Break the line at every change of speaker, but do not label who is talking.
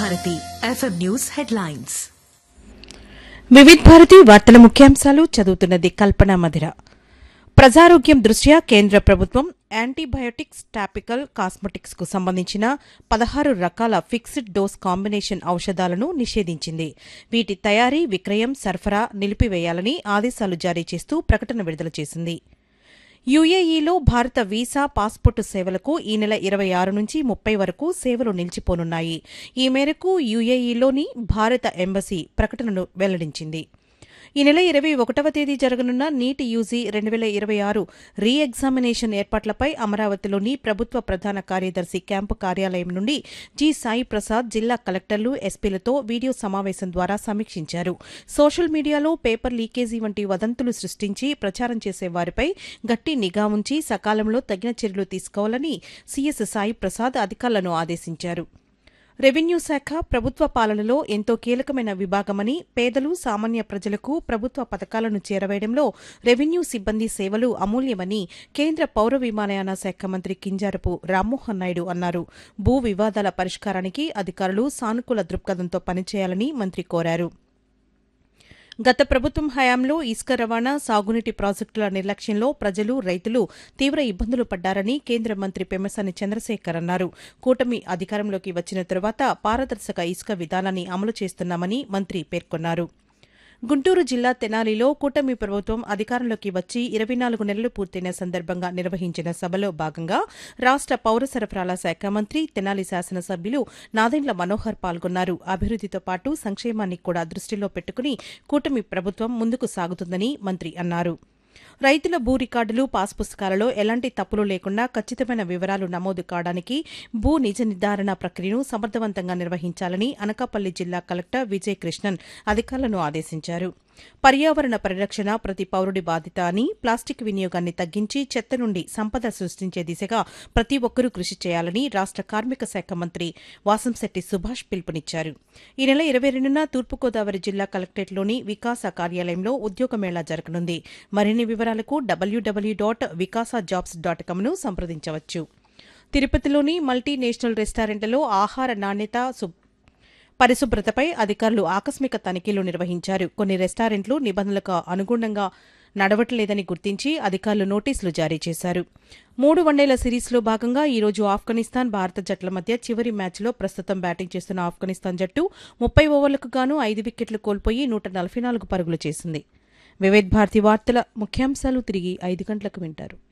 Bharati FM news headlines
Vividh Bharati వార్తల ముఖ్యాంశాలు చదువుతున్నది కల్పన మధిర ప్రజారోగ్యం దృష్ట్యా కేంద్ర ప్రభుత్వం యాంటీబయోటిక్స్ టాపికల్ కాస్మెటిక్స్ కు సంబంధించిన పదహారు రకాల ఫిక్స్డ్ డోస్ కాంబినేషన్ ఔషధాలను నిషేధించింది వీటి తయారీ విక్రయం సరఫరా నిలిపివేయాలని ఆదేశాలు జారీ చేస్తూ ప్రకటన విడుదల చేసింది యుఏఈలో భారత వీసా పాస్పోర్టు సేవలకు ఈ నెల ఇరవై ఆరు నుంచి ముప్పై వరకు సేవలు నిలిచిపోనున్నాయి ఈ మేరకు యుఏఈలోని భారత ఎంబసీ ప్రకటనను వెల్లడించింది ఈ నెల ఇరవై ఒకటవ తేదీ జరగనున్న నీట్ యూజీ రెండు వేల ఇరవై ఆరు రీ ఎగ్జామినేషన్ ఏర్పాట్లపై అమరావతిలోని ప్రభుత్వ ప్రధాన కార్యదర్శి క్యాంపు కార్యాలయం నుండి జి సాయి ప్రసాద్ జిల్లా కలెక్టర్లు ఎస్పీలతో వీడియో సమావేశం ద్వారా సమీక్షించారు సోషల్ మీడియాలో పేపర్ లీకేజీ వంటి వదంతులు సృష్టించి ప్రచారం చేసే వారిపై గట్టి నిఘా ఉంచి సకాలంలో తగిన చర్యలు తీసుకోవాలని సీఎస్ సాయి ప్రసాద్ అధికారులను ఆదేశించారు రెవెన్యూ శాఖ ప్రభుత్వ పాలనలో ఎంతో కీలకమైన విభాగమని పేదలు సామాన్య ప్రజలకు ప్రభుత్వ పథకాలను చేరవేయడంలో రెవెన్యూ సిబ్బంది సేవలు అమూల్యమని కేంద్ర పౌర విమానయాన శాఖ మంత్రి కింజారపు రామ్మోహన్ నాయుడు అన్నారు భూ వివాదాల పరిష్కారానికి అధికారులు సానుకూల దృక్పథంతో పనిచేయాలని మంత్రి కోరారు గత ప్రభుత్వం హయాంలో ఇసుక రవాణా సాగునీటి ప్రాజెక్టుల నిర్లక్ష్యంలో ప్రజలు రైతులు తీవ్ర ఇబ్బందులు పడ్డారని కేంద్ర మంత్రి పెమ్మసాని చంద్రశేఖర్ అన్నారు కూటమి అధికారంలోకి వచ్చిన తరువాత పారదర్శక ఇసుక విధానాన్ని అమలు చేస్తున్నామని మంత్రి పేర్కొన్నారు గుంటూరు జిల్లా తెనాలిలో కూటమి ప్రభుత్వం అధికారంలోకి వచ్చి ఇరవై నాలుగు నెలలు పూర్తయిన సందర్భంగా నిర్వహించిన సభలో భాగంగా రాష్ట పౌర సరఫరాల శాఖ మంత్రి తెనాలి శాసనసభ్యులు నాదెండ్ల మనోహర్ పాల్గొన్నారు అభివృద్దితో పాటు సంక్షేమాన్ని కూడా దృష్టిలో పెట్టుకుని కూటమి ప్రభుత్వం ముందుకు సాగుతుందని మంత్రి అన్నారు రైతుల భూ రికార్డులు పాస్ పుస్తకాలలో ఎలాంటి తప్పులు లేకుండా ఖచ్చితమైన వివరాలు నమోదు కావడానికి భూ నిజ నిర్ధారణ ప్రక్రియను సమర్థవంతంగా నిర్వహించాలని అనకాపల్లి జిల్లా కలెక్టర్ విజయ్ కృష్ణన్ అధికారులను ఆదేశించారు పర్యావరణ పరిరక్షణ ప్రతి పౌరుడి బాధ్యత అని ప్లాస్టిక్ వినియోగాన్ని తగ్గించి చెత్త నుండి సంపద సృష్టించే దిశగా ప్రతి ఒక్కరూ కృషి చేయాలని రాష్ట కార్మిక శాఖ మంత్రి వాసంశెట్టి సుభాష్ పిలుపునిచ్చారు ఈ నెల ఇరవై రెండున తూర్పుగోదావరి జిల్లా కలెక్టరేట్లోని వికాస కార్యాలయంలో ఉద్యోగ మేళా జరగనుంది మరిన్ని వివరాలకు WW dot Vikasa jobs dot కామ్ను సంప్రదించవచ్చు తిరుపతిలోని మల్టీనేషనల్ రెస్టారెంట్లలో ఆహార నాణ్యత సు- పరిశుభ్రతపై అధికారులు ఆకస్మిక తనిఖీలు నిర్వహించారు కొన్ని రెస్టారెంట్లు నిబంధనలకు అనుగుణంగా నడవట్లేదని గుర్తించి అధికారులు నోటీసులు జారీ చేశారు మూడు వన్డేల సిరీస్లో భాగంగా ఈ రోజు ఆఫ్ఘనిస్తాన్ భారత జట్ల మధ్య చివరి మ్యాచ్లో ప్రస్తుతం బ్యాటింగ్ చేస్తున్న ఆఫ్ఘనిస్తాన్ జట్టు ముప్పై ఓవర్లకు గాను ఐదు వికెట్లు కోల్పోయి నూట నలభై నాలుగు పరుగులు చేసింది వివేద్ భారతి వార్తల ముఖ్యాంశాలు తిరిగి ఐదు గంటలకు వింటారు